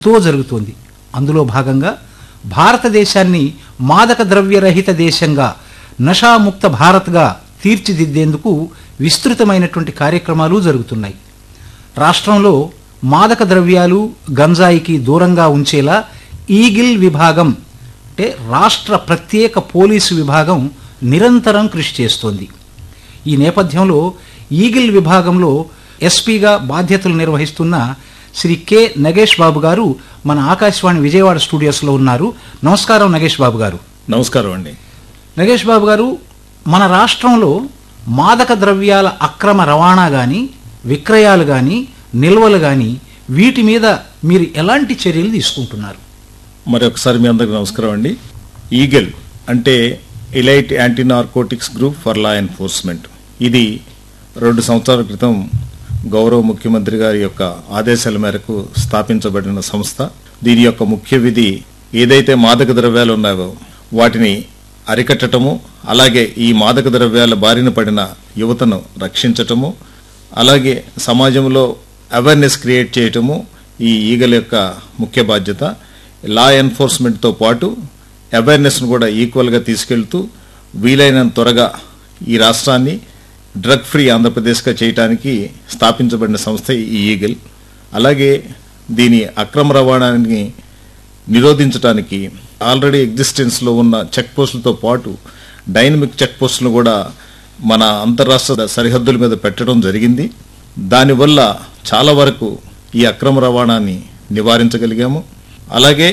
తో జరుగుతోంది అందులో భాగంగా భారతదేశాన్ని మాదక ద్రవ్యరహిత దేశంగా నషాముక్త భారత్గా తీర్చిదిద్దేందుకు విస్తృతమైనటువంటి కార్యక్రమాలు జరుగుతున్నాయి రాష్ట్రంలో మాదక ద్రవ్యాలు గంజాయికి దూరంగా ఉంచేలా ఈగిల్ విభాగం అంటే రాష్ట్ర ప్రత్యేక పోలీసు విభాగం నిరంతరం కృషి చేస్తోంది ఈ నేపథ్యంలో ఈగిల్ విభాగంలో ఎస్పీగా బాధ్యతలు నిర్వహిస్తున్న శ్రీ కె నగేష్ బాబు గారు మన ఆకాశవాణి విజయవాడ స్టూడియోస్లో ఉన్నారు నమస్కారం నగేష్ బాబు గారు నమస్కారం అండి నగేష్ బాబు గారు మన రాష్ట్రంలో మాదక ద్రవ్యాల అక్రమ రవాణా గాని విక్రయాలు గాని నిల్వలు గాని వీటి మీద మీరు ఎలాంటి చర్యలు తీసుకుంటున్నారు మరి ఒకసారి మీ అందరికి నమస్కారం అండి ఈగల్ అంటే elite anti narcotics group for law enforcement ఇది రెండు సంవత్సరాల క్రితం గౌరవ ముఖ్యమంత్రి గారి యొక్క ఆదేశాల మేరకు స్థాపించబడిన సంస్థ దీని యొక్క ముఖ్య విధి ఏదైతే మాదక ద్రవ్యాలు ఉన్నాయో వాటిని అరికట్టటము అలాగే ఈ మాదక ద్రవ్యాల బారిన పడిన యువతను రక్షించటము అలాగే సమాజంలో అవేర్నెస్ క్రియేట్ చేయటము ఈ ఈగల యొక్క ముఖ్య బాధ్యత లా ఎన్ఫోర్స్మెంట్తో పాటు అవేర్నెస్ను కూడా ఈక్వల్గా తీసుకెళ్తూ వీలైనంత త్వరగా ఈ రాష్ట్రాన్ని డ్రగ్ ఫ్రీ ఆంధ్రప్రదేశ్గా చేయటానికి స్థాపించబడిన సంస్థ ఈ ఈగల్ అలాగే దీని అక్రమ రవాణాని నిరోధించడానికి ఆల్రెడీ ఎగ్జిస్టెన్స్లో ఉన్న చెక్ పోస్టులతో పాటు డైనమిక్ చెక్ పోస్టులను కూడా మన అంతరాష్ట్ర సరిహద్దుల మీద పెట్టడం జరిగింది దానివల్ల చాలా వరకు ఈ అక్రమ రవాణాన్ని నివారించగలిగాము అలాగే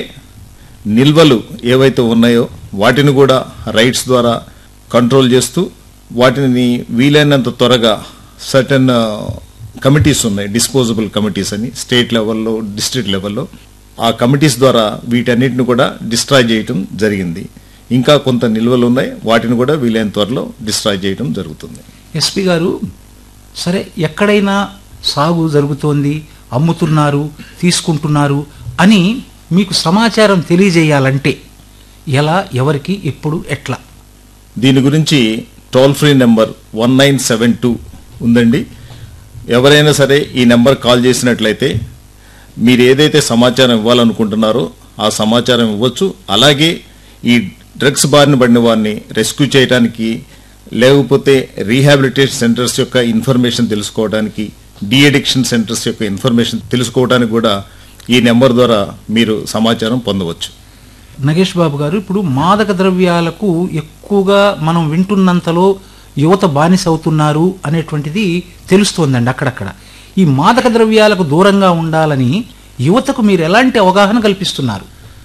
నిల్వలు ఏవైతే ఉన్నాయో వాటిని కూడా రైట్స్ ద్వారా కంట్రోల్ చేస్తూ వాటిని వీలైనంత త్వరగా సర్టన్ కమిటీస్ ఉన్నాయి డిస్పోజబుల్ కమిటీస్ అని స్టేట్ లెవెల్లో డిస్ట్రిక్ట్ లెవెల్లో ఆ కమిటీస్ ద్వారా వీటన్నిటిని కూడా డిస్ట్రాయ్ చేయటం జరిగింది ఇంకా కొంత నిల్వలు ఉన్నాయి వాటిని కూడా వీలైన త్వరలో డిస్ట్రాయ్ చేయటం జరుగుతుంది ఎస్పీ గారు సరే ఎక్కడైనా సాగు జరుగుతోంది అమ్ముతున్నారు తీసుకుంటున్నారు అని మీకు సమాచారం తెలియజేయాలంటే ఎలా ఎవరికి ఎప్పుడు ఎట్లా దీని గురించి toll free number one nine seven two ఉందండి ఎవరైనా సరే ఈ నెంబర్ కాల్ చేసినట్లయితే మీరు ఏదైతే సమాచారం ఇవ్వాలనుకుంటున్నారో ఆ సమాచారం ఇవ్వచ్చు అలాగే ఈ డ్రగ్స్ బారిన పడిన వారిని రెస్క్యూ చేయడానికి లేకపోతే రీహాబిలిటేషన్ సెంటర్స్ యొక్క ఇన్ఫర్మేషన్ తెలుసుకోవడానికి డీ అడిక్షన్ సెంటర్స్ యొక్క ఇన్ఫర్మేషన్ తెలుసుకోవడానికి కూడా ఈ నెంబర్ ద్వారా మీరు సమాచారం పొందవచ్చు నగేష్ బాబు గారు ఇప్పుడు మాదక ద్రవ్యాలకు ఎక్కువగా మనం వింటున్నంతలో యువత బానిస అవుతున్నారు అనేటువంటిది తెలుస్తోందండి అక్కడక్కడ ఈ మాదక ద్రవ్యాలకు దూరంగా ఉండాలని యువతకు మీరు ఎలాంటి అవగాహన కల్పిస్తున్నారు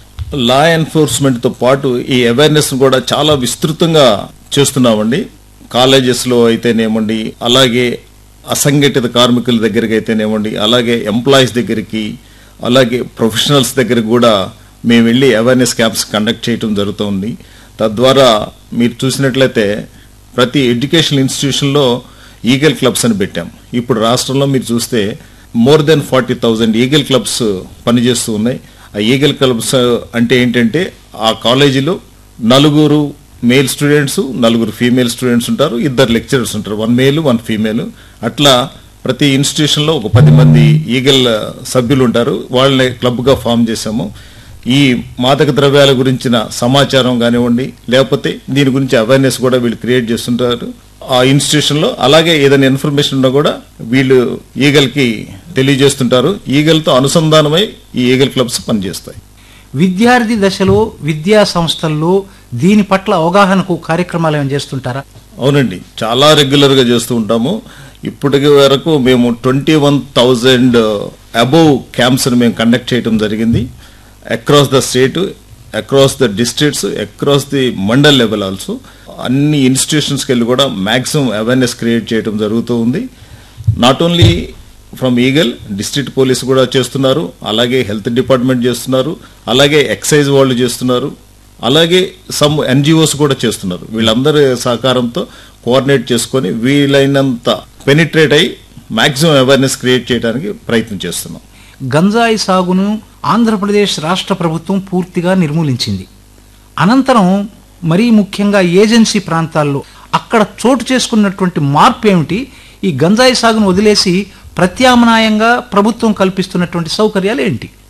లా ఎన్ఫోర్స్మెంట్తో పాటు ఈ అవేర్నెస్ కూడా చాలా విస్తృతంగా చేస్తున్నామండి కాలేజెస్లో అయితేనేమండి అలాగే అసంఘటిత కార్మికుల దగ్గరికి అయితేనేమండి అలాగే ఎంప్లాయీస్ దగ్గరికి అలాగే ప్రొఫెషనల్స్ దగ్గరికి కూడా మేము వెళ్ళి అవేర్నెస్ క్యాంప్స్ కండక్ట్ చేయడం జరుగుతుంది తద్వారా మీరు చూసినట్లయితే ప్రతి ఎడ్యుకేషనల్ ఇన్స్టిట్యూషన్లో ఈగల్ క్లబ్స్ అని పెట్టాం ఇప్పుడు రాష్ట్రంలో మీరు చూస్తే more than forty thousand eagle clubs పనిచేస్తూ ఉన్నాయి ఆ ఈగల్ క్లబ్స్ అంటే ఏంటంటే ఆ కాలేజీలో నలుగురు మేల్ స్టూడెంట్స్ నలుగురు ఫీమేల్ స్టూడెంట్స్ ఉంటారు ఇద్దరు లెక్చరర్స్ ఉంటారు వన్ మేల్ వన్ ఫీమేల్ అట్లా ప్రతి ఇన్స్టిట్యూషన్లో ఒక పది మంది ఈగల్ సభ్యులు ఉంటారు వాళ్ళని క్లబ్గా ఫామ్ చేశాము ఈ మాదక ద్రవ్యాల గురించిన సమాచారం కానివ్వండి లేకపోతే దీని గురించి అవేర్నెస్ కూడా వీళ్ళు క్రియేట్ చేస్తుంటారు ఆ ఇన్స్టిట్యూషన్లో అలాగే ఏదైనా ఇన్ఫర్మేషన్ ఉన్నా కూడా వీళ్ళు ఈగల్కి తెలియజేస్తుంటారు ఈగల్తో అనుసంధానమై ఈ ఈగల్ క్లబ్స్ పనిచేస్తాయి విద్యార్థి దశలో విద్యా సంస్థల్లో దీని పట్ల అవగాహనకు కార్యక్రమాలు ఏమైనా చేస్తుంటారా అవునండి చాలా రెగ్యులర్గా చేస్తూ ఉంటాము ఇప్పటికి వరకు మేము ట్వంటీ వన్ థౌజండ్ అబోవ్ క్యాంప్స్ని మేము కండక్ట్ చేయడం జరిగింది across the state across the districts across the mandal level also అన్ని ఇన్స్టిట్యూషన్స్కి వెళ్ళి కూడా మ్యాక్సిమం అవేర్నెస్ క్రియేట్ చేయడం జరుగుతూ ఉంది not only from eagle district police కూడా చేస్తున్నారు అలాగే హెల్త్ డిపార్ట్మెంట్ చేస్తున్నారు అలాగే ఎక్సైజ్ వాళ్ళు చేస్తున్నారు అలాగే సమ్ ఎన్జిఓస్ కూడా చేస్తున్నారు వీళ్ళందరి సహకారంతో కోఆర్డినేట్ చేసుకొని వీలైనంత పెనిట్రేట్ అయి మాక్సిమం అవేర్నెస్ క్రియేట్ చేయడానికి ప్రయత్నం చేస్తున్నాం గంజాయి సాగును ఆంధ్రప్రదేశ్ రాష్ట్ర ప్రభుత్వం పూర్తిగా నిర్మూలించింది అనంతరం మరీ ముఖ్యంగా ఏజెన్సీ ప్రాంతాల్లో అక్కడ చోటు చేసుకున్నటువంటి మార్పు ఏమిటి ఈ గంజాయి సాగును వదిలేసి ప్రత్యామ్నాయంగా ప్రభుత్వం కల్పిస్తున్నటువంటి సౌకర్యాలు ఏంటి